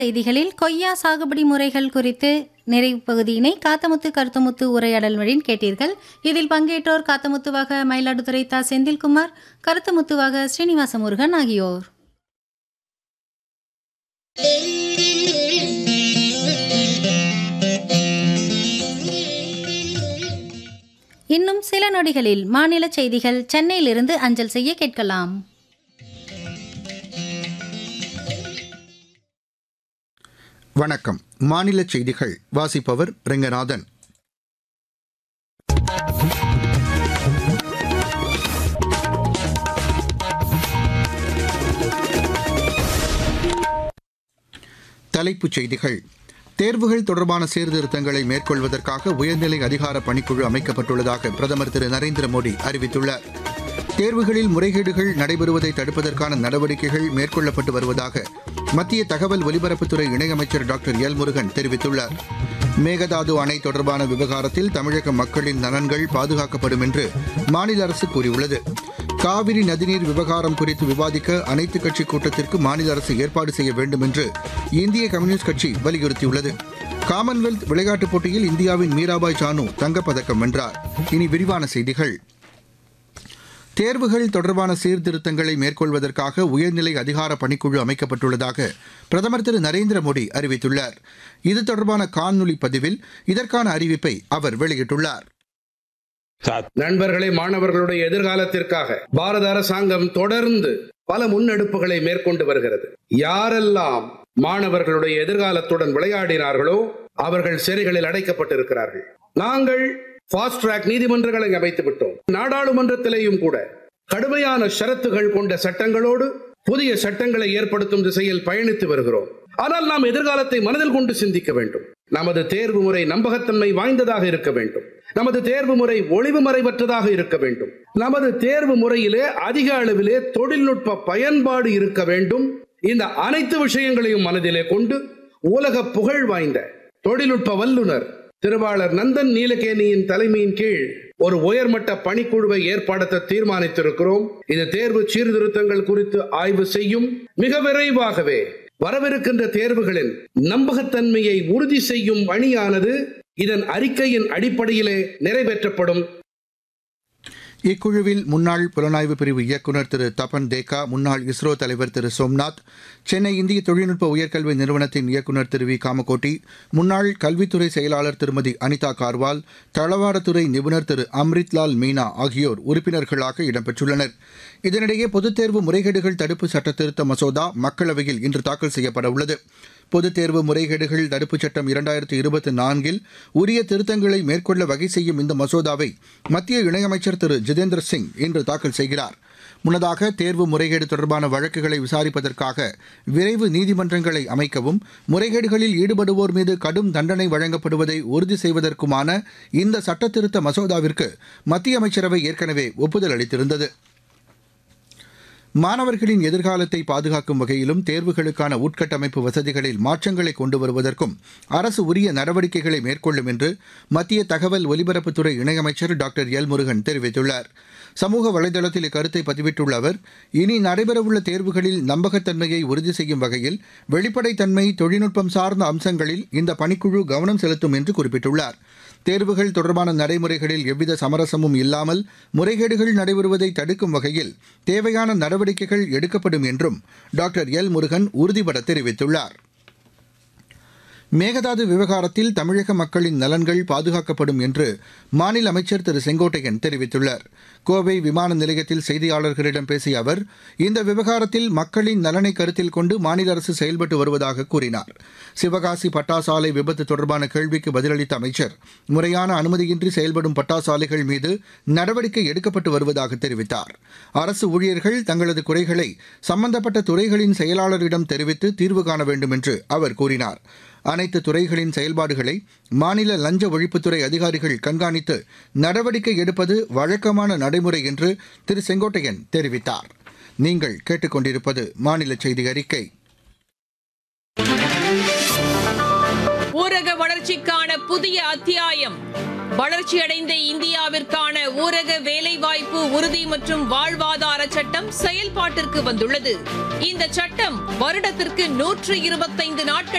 செய்திகளில் கொய்யா சாகுபடி முறைகள் குறித்து நிறைவு பகுதியினை காத்தமுத்து கருத்தமுத்து உரையாடல் வழி கேட்டீர்கள் இதில் பங்கேற்றோர் காத்தமுத்துவாக மயிலாடுதுறை தா செந்தில்குமார் கருத்தமுத்துவாக ஸ்ரீனிவாச முருகன் ஆகியோர் இன்னும் சில நொடிகளில் மாநில செய்திகள் சென்னையிலிருந்து அஞ்சல் செய்ய கேட்கலாம் வணக்கம் மாநில செய்திகள் வாசிப்பவர் ரெங்கநாதன் தலைப்புச் செய்திகள் தேர்வுகள் தொடர்பான சீர்திருத்தங்களை மேற்கொள்வதற்காக உயர்நிலை அதிகார பணிக்குழு அமைக்கப்பட்டுள்ளதாக பிரதமர் திரு நரேந்திர மோடி அறிவித்துள்ளார் தேர்வுகளில் முறைகேடுகள் நடைபெறுவதை தடுப்பதற்கான நடவடிக்கைகள் மேற்கொள்ளப்பட்டு வருவதாக மத்திய தகவல் ஒலிபரப்புத்துறை இணையமைச்சர் டாக்டர் எல் முருகன் தெரிவித்துள்ளார் மேகதாது அணை தொடர்பான விவகாரத்தில் தமிழக மக்களின் நலன்கள் பாதுகாக்கப்படும் என்று மாநில அரசு கூறியுள்ளது காவிரி நதிநீர் விவகாரம் குறித்து விவாதிக்க அனைத்துக் கட்சி கூட்டத்திற்கு மாநில அரசு ஏற்பாடு செய்ய வேண்டும் என்று இந்திய கம்யூனிஸ்ட் கட்சி வலியுறுத்தியுள்ளது காமன்வெல்த் விளையாட்டுப் போட்டியில் இந்தியாவின் மீராபாய் சானு தங்கப்பதக்கம் வென்றார் இனி விரிவான செய்திகள் தேர்வுகள் தொடர்பான சீர்திருத்தங்களை மேற்கொள்வதற்காக உயர்நிலை அதிகார பணிக்குழு அமைக்கப்பட்டுள்ளதாக பிரதமர் திரு நரேந்திர மோடி அறிவித்துள்ளார் இது தொடர்பான காணொலி பதிவில் இதற்கான அறிவிப்பை அவர் வெளியிட்டுள்ளார் நண்பர்களே மாணவர்களுடைய எதிர்காலத்திற்காக பாரத அரசாங்கம் தொடர்ந்து பல முன்னெடுப்புகளை மேற்கொண்டு வருகிறது யாரெல்லாம் மாணவர்களுடைய எதிர்காலத்துடன் விளையாடினார்களோ அவர்கள் சிறைகளில் அடைக்கப்பட்டிருக்கிறார்கள் நாங்கள் ஃபாஸ்ட் ட்ராக் நீதிமன்றங்களை அமைத்து விட்டோம் நாடாளுமன்றத்திலேயும் கூட கடுமையான ஷரத்துகள் கொண்ட சட்டங்களோடு புதிய சட்டங்களை ஏற்படுத்தும் திசையில் பயணித்து வருகிறோம் ஆனால் நாம் எதிர்காலத்தை மனதில் கொண்டு சிந்திக்க வேண்டும் நமது தேர்வு முறை நம்பகத்தன்மை வாய்ந்ததாக இருக்க வேண்டும் நமது தேர்வு முறை ஒளிவு மறைவற்றதாக இருக்க வேண்டும் நமது தேர்வு முறையிலே அதிக அளவிலே தொழில்நுட்ப பயன்பாடு இருக்க வேண்டும் இந்த அனைத்து விஷயங்களையும் மனதிலே கொண்டு உலக புகழ் வாய்ந்த தொழில்நுட்ப வல்லுநர் திருவாளர் நந்தன் நீலகேணியின் தலைமையின் கீழ் ஒரு உயர்மட்ட பணிக்குழுவை ஏற்படுத்த தீர்மானித்திருக்கிறோம் இது தேர்வு சீர்திருத்தங்கள் குறித்து ஆய்வு செய்யும் மிக விரைவாகவே வரவிருக்கின்ற தேர்வுகளின் நம்பகத்தன்மையை உறுதி செய்யும் பணியானது இதன் அறிக்கையின் அடிப்படையிலே நிறைவேற்றப்படும் இக்குழுவில் முன்னாள் புலனாய்வு பிரிவு இயக்குநர் திரு தபன் தேக்கா முன்னாள் இஸ்ரோ தலைவர் திரு சோம்நாத் சென்னை இந்திய தொழில்நுட்ப உயர்கல்வி நிறுவனத்தின் இயக்குநர் திரு வி காமகோட்டி முன்னாள் கல்வித்துறை செயலாளர் திருமதி அனிதா கார்வால் தளவாடத்துறை நிபுணர் திரு அம்ரித்லால் மீனா ஆகியோர் உறுப்பினர்களாக இடம்பெற்றுள்ளனர் இதனிடையே பொதுத் தேர்வு முறைகேடுகள் தடுப்பு சட்ட திருத்த மசோதா மக்களவையில் இன்று தாக்கல் செய்யப்பட உள்ளது பொதுத் தேர்வு முறைகேடுகள் தடுப்புச் சட்டம் இரண்டாயிரத்தி இருபத்தி நான்கில் உரிய திருத்தங்களை மேற்கொள்ள வகை செய்யும் இந்த மசோதாவை மத்திய இணையமைச்சர் திரு ஜிதேந்திர சிங் இன்று தாக்கல் செய்கிறார் முன்னதாக தேர்வு முறைகேடு தொடர்பான வழக்குகளை விசாரிப்பதற்காக விரைவு நீதிமன்றங்களை அமைக்கவும் முறைகேடுகளில் ஈடுபடுவோர் மீது கடும் தண்டனை வழங்கப்படுவதை உறுதி செய்வதற்குமான இந்த சட்டத்திருத்த மசோதாவிற்கு மத்திய அமைச்சரவை ஏற்கனவே ஒப்புதல் அளித்திருந்தது மாணவர்களின் எதிர்காலத்தை பாதுகாக்கும் வகையிலும் தேர்வுகளுக்கான உட்கட்டமைப்பு வசதிகளில் மாற்றங்களை கொண்டு வருவதற்கும் அரசு உரிய நடவடிக்கைகளை மேற்கொள்ளும் என்று மத்திய தகவல் ஒலிபரப்புத்துறை இணையமைச்சர் டாக்டர் எல் முருகன் தெரிவித்துள்ளார் சமூக வலைதளத்தில் இக்கருத்தை பதிவிட்டுள்ள அவர் இனி நடைபெறவுள்ள தேர்வுகளில் நம்பகத்தன்மையை உறுதி செய்யும் வகையில் வெளிப்படைத்தன்மை தொழில்நுட்பம் சார்ந்த அம்சங்களில் இந்த பணிக்குழு கவனம் செலுத்தும் என்று குறிப்பிட்டுள்ளார் தேர்வுகள் தொடர்பான நடைமுறைகளில் எவ்வித சமரசமும் இல்லாமல் முறைகேடுகள் நடைபெறுவதை தடுக்கும் வகையில் தேவையான நடவடிக்கைகள் எடுக்கப்படும் என்றும் டாக்டர் எல் முருகன் உறுதிபட தெரிவித்துள்ளார் மேகதாது விவகாரத்தில் தமிழக மக்களின் நலன்கள் பாதுகாக்கப்படும் என்று மாநில அமைச்சர் திரு செங்கோட்டையன் தெரிவித்துள்ளார் கோவை விமான நிலையத்தில் செய்தியாளர்களிடம் பேசிய அவர் இந்த விவகாரத்தில் மக்களின் நலனை கருத்தில் கொண்டு மாநில அரசு செயல்பட்டு வருவதாக கூறினார் சிவகாசி பட்டாசாலை விபத்து தொடர்பான கேள்விக்கு பதிலளித்த அமைச்சர் முறையான அனுமதியின்றி செயல்படும் பட்டாசாலைகள் மீது நடவடிக்கை எடுக்கப்பட்டு வருவதாக தெரிவித்தார் அரசு ஊழியர்கள் தங்களது குறைகளை சம்பந்தப்பட்ட துறைகளின் செயலாளரிடம் தெரிவித்து தீர்வு காண வேண்டும் என்று அவர் கூறினார் அனைத்து துறைகளின் செயல்பாடுகளை மாநில லஞ்ச ஒழிப்புத்துறை அதிகாரிகள் கண்காணித்து நடவடிக்கை எடுப்பது வழக்கமான நடைமுறை என்று திரு செங்கோட்டையன் தெரிவித்தார் நீங்கள் கேட்டுக்கொண்டிருப்பது மாநில செய்தி அறிக்கை ஊரக வளர்ச்சிக்கான புதிய அத்தியாயம் வளர்ச்சியடைந்த இந்தியாவிற்கான ஊரக வேலைவாய்ப்பு உறுதி மற்றும் வாழ்வாதார சட்டம் செயல்பாட்டிற்கு வந்துள்ளது இந்த சட்டம் வருடத்திற்கு நூற்று இருபத்தைந்து நாட்கள்